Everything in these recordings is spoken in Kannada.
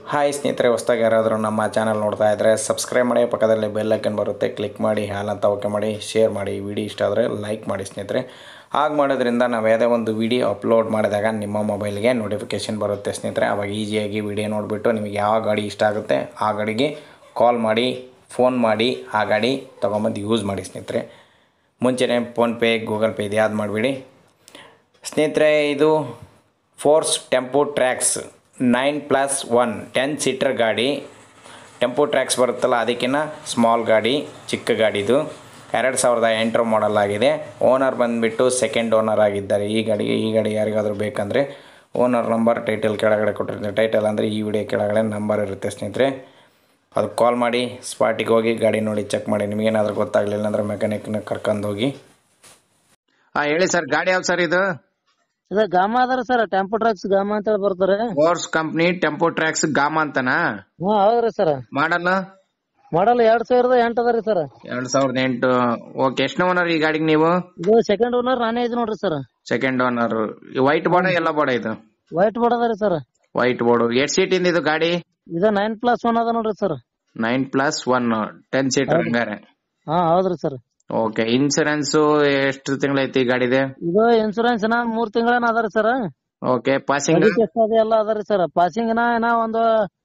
ಹಾಯ್ ಸ್ನೇಹಿತರೆ ಹೊಸ್ದಾಗಿ ಯಾರಾದರೂ ನಮ್ಮ ಚಾನಲ್ ನೋಡ್ತಾ ಇದ್ದರೆ ಸಬ್ಸ್ಕ್ರೈಬ್ ಮಾಡಿ ಪಕ್ಕದಲ್ಲಿ ಬೆಲ್ ಐಕನ್ ಬರುತ್ತೆ ಕ್ಲಿಕ್ ಮಾಡಿ ಹಾಲ್ ಅಂತ ಓಕೆ ಮಾಡಿ ಶೇರ್ ಮಾಡಿ ವಿಡಿಯೋ ಇಷ್ಟ ಆದರೆ ಲೈಕ್ ಮಾಡಿ ಸ್ನೇಹಿತರೆ ಹಾಗೆ ಮಾಡೋದ್ರಿಂದ ನಾವು ಯಾವುದೇ ಒಂದು ವಿಡಿಯೋ ಅಪ್ಲೋಡ್ ಮಾಡಿದಾಗ ನಿಮ್ಮ ಮೊಬೈಲ್ಗೆ ನೋಟಿಫಿಕೇಷನ್ ಬರುತ್ತೆ ಸ್ನೇಹಿತರೆ ಅವಾಗ ಈಸಿಯಾಗಿ ವಿಡಿಯೋ ನೋಡಿಬಿಟ್ಟು ನಿಮಗೆ ಯಾವ ಗಾಡಿ ಇಷ್ಟ ಆಗುತ್ತೆ ಆ ಗಾಡಿಗೆ ಕಾಲ್ ಮಾಡಿ ಫೋನ್ ಮಾಡಿ ಆ ಗಾಡಿ ತೊಗೊಂಬಂದು ಯೂಸ್ ಮಾಡಿ ಸ್ನೇಹಿತರೆ ಮುಂಚೆನೇ ಫೋನ್ಪೇ ಗೂಗಲ್ ಪೇ ಇದು ಯಾವ್ದು ಮಾಡಿಬಿಡಿ ಸ್ನೇಹಿತರೆ ಇದು Force Tempo Trax nine plus one ten seater ಗಾಡಿ ಟೆಂಪೋ ಟ್ರ್ಯಾಕ್ಸ್ ಬರುತ್ತಲ್ಲ ಅದಕ್ಕಿಂತ ಸ್ಮಾಲ್ ಗಾಡಿ ಚಿಕ್ಕ ಗಾಡಿ ಇದು ಎರಡು ಸಾವಿರದ ಎಂಟರ ಮಾಡಲ್ ಆಗಿದೆ ಓನರ್ ಬಂದುಬಿಟ್ಟು ಸೆಕೆಂಡ್ ಓನರ್ ಆಗಿದ್ದಾರೆ ಈ ಗಾಡಿಗೆ ಈ ಗಾಡಿ ಯಾರಿಗಾದರೂ ಬೇಕಂದರೆ ಓನರ್ ನಂಬರ್ ಟೈಟಲ್ ಕೆಳಗಡೆ ಕೊಟ್ಟಿರ್ತೀನಿ ಟೈಟಲ್ ಅಂದರೆ ಈ ವಿಡಿಯೋ ಕೆಳಗಡೆ ನಂಬರ್ ಇರುತ್ತೆ ಸ್ನೇಹಿತರೆ ಅದಕ್ಕೆ ಕಾಲ್ ಮಾಡಿ ಸ್ಪಾಟಿಗೆ ಹೋಗಿ ಗಾಡಿ ನೋಡಿ ಚೆಕ್ ಮಾಡಿ ನಿಮಗೇನಾದ್ರೂ ಗೊತ್ತಾಗಲಿಲ್ಲ ಅಂದ್ರೆ ಮೆಕ್ಯಾನಿಕ್ನ ಕರ್ಕೊಂಡು ಹೋಗಿ ಹಾಂ ಹೇಳಿ ಸರ್ ಗಾಡಿ ಯಾವ್ದು ಸರ್ ಇದು ಇದ ಗಾಮ ಅದಾರ ಸರ್ ಟೆಂಪೋ ಟ್ರಕ್ಸ್ ಗಾಮ ಅಂತ ಹೇಳಿ ಬರ್ತಾರೆ Force company Tempo Trax Gama ಅಂತನಾ ಹ್ಮ್ ಹೌದ್ರಿ ಸರ್ ಮಾಡಲ್ಲ ಮಾಡಲ್ ಎರಡ್ ಸಾವಿರದ ಎಂಟ್ ಅದಾರಿ ಸರ್ ಎರಡ್ ಸಾವಿರದ ಎಂಟು ಓಕೆ ಎಷ್ಟು ಓನರ್ ಈ ಗಾಡಿಗೆ ನೀವು ಇದು ಸೆಕೆಂಡ್ ಓನರ್ ನಾನೇ ಇದು ನೋಡ್ರಿ sir second owner white board ಎಲ್ಲ ಬೋರ್ಡ್ ಇದು ವೈಟ್ ಬೋರ್ಡ್ ಅದಾರಿ ಸರ್ ವೈಟ್ ಬೋರ್ಡ್ ಎಷ್ಟು ಸೀಟ್ ಇಂದ ಇದು ಗಾಡಿ ಇದು ನೈನ್ ಪ್ಲಸ್ ಒನ್ ಅದ ನೋಡ್ರಿ sir nine plus one ten seater ಹಂಗಾರೆ ಹಾ ಹೌದ್ರಿ ಸರ್ ಓಕೆ ಇನ್ಸೂರೆನ್ಸ್ ಎಷ್ಟು ತಿಂಗಳೈತಿ ಈ ಗಾಡಿದೆ ಇದು ಇನ್ಸೂರೆನ್ಸ್ ಇನ್ನ ಮೂರ್ ತಿಂಗಳೇನ ಅದಾರಿ ಸರ್ ಓಕೆ ಪಾಸಿಂಗ್ ಟೆಸ್ಟ್ ಅದು ಎಲ್ಲ ಅದಾರಿ ಸರ್ ಪಾಸಿಂಗ್ ಇನ್ನ ಇನ್ನ ಒಂದು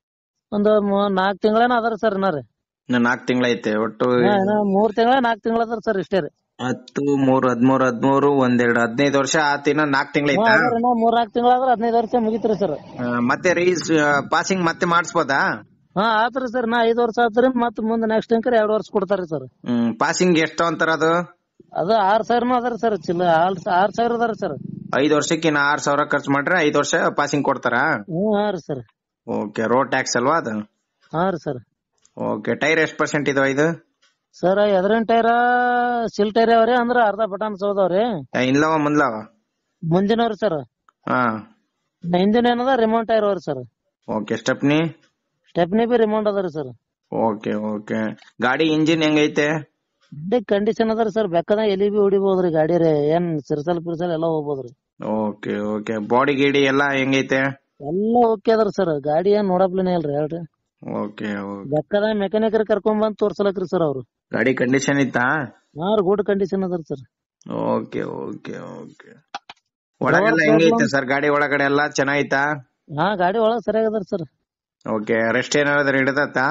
ಒಂದು ಮೂ- ನಾಲ್ಕ್ ತಿಂಗಳೇನ ಅದಾರಿ ಸರ್ ಇನ್ನ ರೀ ನಾಲ್ಕು ತಿಂಗಳೈತೆ ಒಟ್ಟು ಹಾ, ಇನ್ನ ಮೂರ್ ತಿಂಗಳ ನಾಲ್ಕ್ ತಿಂಗಳ ಅದಾರ ಸರ್ ಇಷ್ಟೇ ರೀ ಹತ್ತು ಮೂರು ಹದಿಮೂರು ಹದಿಮೂರು ಒಂದೆರಡು ಹದಿನೈದು ವರ್ಷ ಆತಿನ ನಾಲ್ಕು ಹಾ, ತಿಂಗಳೈತಾ ಅದಾರಿ ಇನ್ನ ಮೂರ್ ನಾಲ್ಕ್ ತಿಂಗಳ ಆದ್ರ ಹದಿನೈದು ವರ್ಷ ಮುಗಿತ್ರಿ ಸರ್ ಮತ್ತೆ ರೀಸ್ ಪಾಸಿಂಗ್ ಮತ್ತೆ ಮಾಡಿಸ್ಬೋದಾ ಹಾ ಆತ್ರಿ ಸರ್ ನಾ ಐದ್ ವರ್ಷ ಆತ್ರಿ ಮತ್ತ್ ಮುಂದ್ ನೆಕ್ಸ್ಟ್ ಅಂಕರ್ ಎರಡ್ ವರ್ಷ ಕೊಡ್ತಾರಿ ಸರ್ ಹ್ಮ್ ಪಾಸಿಂಗ್ ಎಷ್ಟು ಅಂತಾರ ಅದು ಅದು ಆರ್ ಸಾವಿರ ಅದಾರಿ ಸರ್ ಚಿಲ್ಲ ಆರ್ ಸಾವಿರ ಅದಾರಿ ಸರ್ ಐದು ವರ್ಷಕ್ಕೆ ಇನ್ನ ಆರ್ ಸಾವಿರ ಖರ್ಚು ಮಾಡ್ರೆ ಐದು ವರ್ಷ ಪಾಸಿಂಗ್ ಕೊಡ್ತಾರಾ ಹ್ಮ್ ಹಾ ರೀ ಸರ್ ಓಕೆ ರೋಡ್ ಟ್ಯಾಕ್ಸ್ ಅಲ್ವಾ ಅದು ಹಾ ರೀ ಸರ್ ಓಕೆ ಟೈರ್ ಎಷ್ಟು ಪರ್ಸೆಂಟ್ ಇದಾವ ಇದು ಸರ್ ಎದ್ರಿನ ಟೈರ್ ಸಿಲ್ ಟೈರ್ ಅವ್ರಿ ಅಂದ್ರ ಅರ್ಧ ಬಟನ್ ಸೋದವ್ರಿ ಏ, ಇಲ್ಲವ ಮುಂದ್ಲವ ಮುಂದಿನವ್ರಿ ಸರ್ ಹಾ ಹಿಂದಿನ ಏನದ ರಿಮೌಂಟ್ ಟೈರ್ ಅವ್ರಿ ಸರ್ ಓಕೆ ಸ್ಟೆಪ್ನಿ ಸ್ಟೆಪ್ನಿ ಬಿ ರಿಮೌಂಟ್ ಅದಾರಿ ಸರ್ ಓಕೆ ಓಕೆ ಗಾಡಿ ಇಂಜಿನ್ ಹೆಂಗೈತೆ ಡಿಗ್ ಕಂಡೀಷನ್ ಅದಾರಿ ಸರ್ ಬೆಕ್ಕದ ಎಲಿ ಬಿ ಹೊಡಿಬಹುದ್ರಿ ಗಾಡಿ ರೀ ಏನ್ ಸಿರ್ಸಲ್ ಪಿರ್ಸಲ್ ಎಲ್ಲಾ ಹೋಗ್ಬೋದ್ರಿ ಓಕೆ ಓಕೆ ಬಾಡಿ ಗಿಡಿ ಎಲ್ಲ ಹೆಂಗೈತೆ ಎಲ್ಲ ಓಕೆ ಅದಾರಿ ಸರ್ ಗಾಡಿ ಏನ್ ನೋಡಪ್ಲೇನೆ ಇಲ್ರಿ ಹೇಳ್ರಿ ಓಕೆ ಓಕೆ ಬೆಕ್ಕದ ಮೆಕ್ಯಾನಿಕರ್ ಕರ್ಕೊಂಡ್ ಬಂದ್ ತೋರ್ಸಲಕ್ರಿ ಸರ್ ಅವ್ರು ಗಾಡಿ ಕಂಡೀಷನ್ ಇತ್ತಾ ಹಾ ರೀ ಗುಡ್ ಕಂಡೀಷನ್ ಅದಾರಿ ಸರ್ ಓಕೆ ಓಕೆ ಓಕೆ ಒಳಗೆಲ್ಲ ಹೆಂಗೈತೆ ಸರ್ ಗಾಡಿ ಒಳಗಡೆ ಎಲ್ಲ ಚೆನ್ನಾಗೈತಾ ಹಾ ಗಾಡಿ ಒಳಗ್ ಸರಿಯಾಗಿ ಅದಾರಿ ಸರ್ ಓಕೆ ರೆಸ್ಟ್ ಏನಾದ್ರು ಹಿಡ್ದತ್ತಾ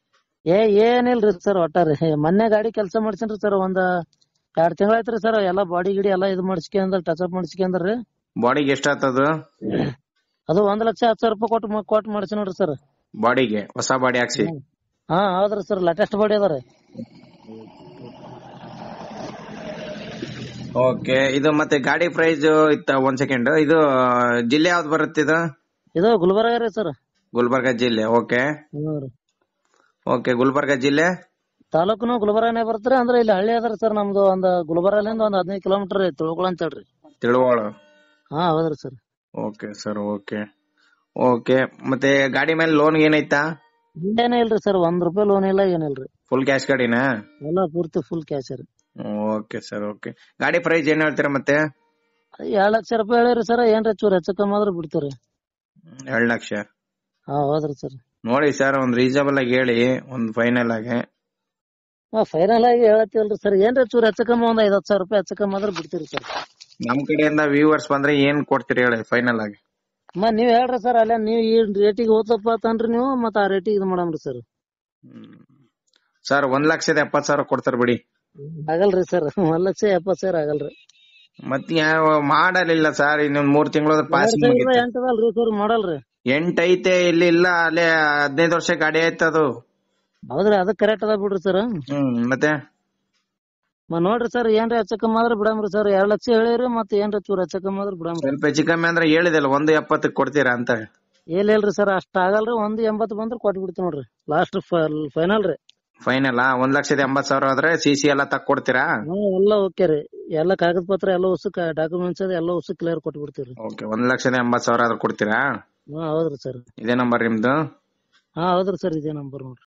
ಏ ಏನಿಲ್ರಿ ಸರ್ ಒಟ್ಟಾರಿ ಮೊನ್ನೆ ಗಾಡಿ ಕೆಲಸ ಮಾಡ್ಸೇನ್ರಿ ಸರ್ ಒಂದ್ ಎರಡ್ ತಿಂಗಳ ಆಯ್ತ್ರಿ ಸರ್ ಎಲ್ಲಾ ಬಾಡಿ ಗಿಡಿ ಎಲ್ಲಾ ಇದು ಮಾಡಿಸ್ಕೊಂಡ್ ಟಚ್ ಅಪ್ ಮಾಡಿಸ್ಕೊಂಡ್ರಿ ಬಾಡಿಗೆ ಎಷ್ಟಾಗ್ತದು ಅದು ಒಂದ್ ಲಕ್ಷ ಹತ್ತು ಸಾವಿರ ರೂಪಾಯಿ ಕೊಟ್ಟು ಕೊಟ್ಟು ಮಾಡಿಸಿ ನೋಡ್ರಿ ಸರ್ ಬಾಡಿಗೆ ಹೊಸ ಬಾಡಿ ಹಾಕ್ಸಿ ಹಾ ಹೌದ್ರಿ ಸರ್ ಲೇಟೆಸ್ಟ್ ಬಾಡಿ ಅದಾರಿ ಓಕೆ ಇದು ಮತ್ತೆ ಗಾಡಿ ಪ್ರೈಸ್ ಇತ್ತ ಒಂದ್ ಸೆಕೆಂಡ್ ಇದು ಜಿಲ್ಲೆ ಯಾವ್ದು ಬರುತ್ತೆ ಇದು ಇದು ಗುಲ್ಬರ್ಗ ರೀ ಸರ್ ಗುಲ್ಬರ್ಗ ಜಿಲ್ಲೆ ಓಕೆ ಹ್ಞೂ ರೀ ಓಕೆ ಗುಲ್ಬರ್ಗ ಜಿಲ್ಲೆ ತಾಲೂಕುನು ಗುಲ್ಬರ್ಗನೇ ಬರ್ತೀರಿ ಅಂದ್ರೆ ಇಲ್ಲಿ ಹಳ್ಳಿ ಅದಾರಿ ಸರ್ ನಮ್ದು ಒಂದ್ ಗುಲ್ಬರ್ಗಲಿಂದ ಒಂದ್ ಹದಿನೈದು ಕಿಲೋಮೀಟರ್ ರೀ ತಿಳ್ಕೊಳ ಅಂತ ಹೇಳ್ರಿ ತಿಳುವಾಳ ಹಾ ಹೌದ್ರಿ sir okay sir okay okay ಮತ್ತೆ ಗಾಡಿ ಮೇಲೆ ಲೋನ್ ಏನೈತಾ ಏನೇ ಇಲ್ರಿ ಸರ್ ಒಂದ್ ರೂಪಾಯಿ ಲೋನ್ ಇಲ್ಲ ಏನಿಲ್ರಿ ಫುಲ್ ಕ್ಯಾಶ್ ಗಾಡಿನಾ ಎಲ್ಲ ಪೂರ್ತಿ ಫುಲ್ ಕ್ಯಾಶ್ ರೀ ಓಕೆ ಸರ್ ಓಕೆ ಗಾಡಿ ಪ್ರೈಸ್ ಏನ್ ಹೇಳ್ತೀರಾ ಮತ್ತೆ ಎರಡ್ ಲಕ್ಷ ರೂಪಾಯಿ ಹೇಳಿರಿ ಸರ್ ಏನ್ರಿ ಚೂರ್ ಹೆಚ್ಚು ಕಮ್ಮಿ ಆದ್ರೆ ಬಿಡ್ತೀರಿ ಎರಡ್ ಲಕ್ಷ ಹಾ ಹೌದ್ರಿ ಸರ್ ನೋಡಿ ಸರ್ ಒಂದ್ ರೀಸನಬಲ್ ಆಗಿ ಹೇಳಿ ಒಂದ್ ಫೈನಲ್ ಆಗಿ ಹಾ ಫೈನಲ್ ಆಗಿ ಹೇಳತ್ತಿಲ್ರಿ ಸರ್ ಏನ್ರಿ ಚೂರ್ ಹೆಚ್ಚು ಕಮ್ಮಿ ಒಂದ್ ಐದ್ ಹತ್ತು ಸಾವಿರ ರೂಪಾಯಿ ಹೆಚ್ಚು ಕಮ್ಮಿ ಆದ್ರೆ ಬಿಡ್ತೀರಿ ಸರ್ ನಮ್ ಕಡೆಯಿಂದ ವ್ಯೂವರ್ಸ್ ಬಂದ್ರೆ ಏನ್ ಕೊಡ್ತೀರಿ ಹೇಳಿ ಫೈನಲ್ ಆಗಿ ಮ ನೀವ್ ಹೇಳ್ರಿ ಸರ್ ಅಲ್ಲೇ ನೀವ್ ಈ ರೇಟಿಗೆ ಹೋತಪ್ಪ ಅಂತನ್ರಿ ನೀವು ಮತ್ತ ಆ ರೇಟಿಗೆ ಇದು ಮಾಡಮ್ರಿ ಸರ್ ಸರ್ ಒಂದ್ ಲಕ್ಷದ ಎಪ್ಪತ್ ಸಾವಿರ ಕೊಡ್ತಾರ ಬಿಡಿ ಆಗಲ್ರಿ ಸರ್ ಒಂದ್ ಲಕ್ಷ ಎಪ್ಪತ್ ಸಾವಿರ ಆಗಲ್ರಿ ಮತ್ ಯಾವ ಮಾಡಲಿಲ್ಲ ಸರ್ ಇನ್ನೊಂದ್ ಮೂರ್ ತಿಂಗಳ ಎರಡ್ ಪಾಸಿಂಗ್ ಸಾವಿರದ ಎಂಟದಲ್ರಿ ಸರ್ ಮಾಡಲ್ರಿ ಎಂಟ್ ಐತೆ ಇಲ್ಲಿ ಇಲ್ಲ ಅಲ್ಲೇ ಹದಿನೈದು ವರ್ಷ ಗಾಡಿ ಆಯ್ತು ಅದು ಹೌದ್ರಿ ಅದಕ್ ಕರೆಕ್ಟ್ ಅದ ಬಿಡ್ರಿ ಸರ್ ಹ್ಮ್ ಮತ್ತೆ ಮ ನೋಡ್ರಿ ಸರ್ ಏನ್ರಿ ಹೆಚ್ಚು ಕಮ್ಮಿ ಆದ್ರೆ ಬಿಡಮ್ರಿ ಸರ್ ಎರಡ್ ಲಕ್ಷ ಹೇಳಿರಿ ಮತ್ತ ಏನ್ರಿ ಚೂರ್ ಹೆಚ್ಚು ಕಮ್ಮಿ ಆದ್ರೆ ಬಿಡಮ್ರಿ ಸ್ವಲ್ಪ ಹೆಚ್ಚು ಕಮ್ಮಿ ಅಂದ್ರೆ ಹೇಳಿದಲ್ಲ ಒಂದು ಎಪ್ಪತ್ತಕ್ಕೆ ಕೊಡ್ತೀರಾ ಅಂತ ಏನ್ ಇಲ್ರಿ ಸರ್ ಅಷ್ಟ ಆಗಲ್ರಿ ಒಂದ್ ಎಂಬತ್ ಬಂದ್ರ ಕೊಟ್ ಬಿಡ್ತೀವಿ ನೋಡ್ರಿ ಲಾಸ್ಟ್ ಫೈನಲ್ ರೀ ಫೈನಲ್ ಒಂದ್ ಲಕ್ಷದ ಎಂಬತ್ ಸಾವಿರ ಆದ್ರೆ ಸಿ ಸಿ ಎಲ್ಲ ತಕ್ಕೊಡ್ತೀರಾ ಹಾ ಎಲ್ಲ ಓಕೆ ರೀ ಎಲ್ಲ ಕಾಗದ ಪತ್ರ ಎಲ್ಲ ಉಸುಕ್ ಡಾಕ್ಯುಮೆಂಟ್ಸ್ ಅದ ಎಲ್ಲ ಉಸುಕ್ ಕ್ಲಿಯರ್ ಕೊಟ್ ಬಿಡ್ತೀವಿ ಓಕೆ ಒಂದ್ ಲಕ್ಷದ ಎಂಬತ್ ಸಾವಿರ ಆದ್ರೆ ಕೊಡ್ತೀರಾ ಹಾ ಹೌದ್ರಿ ಸರ್ ಇದೇ ನಂಬರ್ ನಿಮ್ದು ಹಾ ಹೌದ್ರಿ ಸರ್ ಇದೇ ನಂಬರ್ ನೋಡ್ರಿ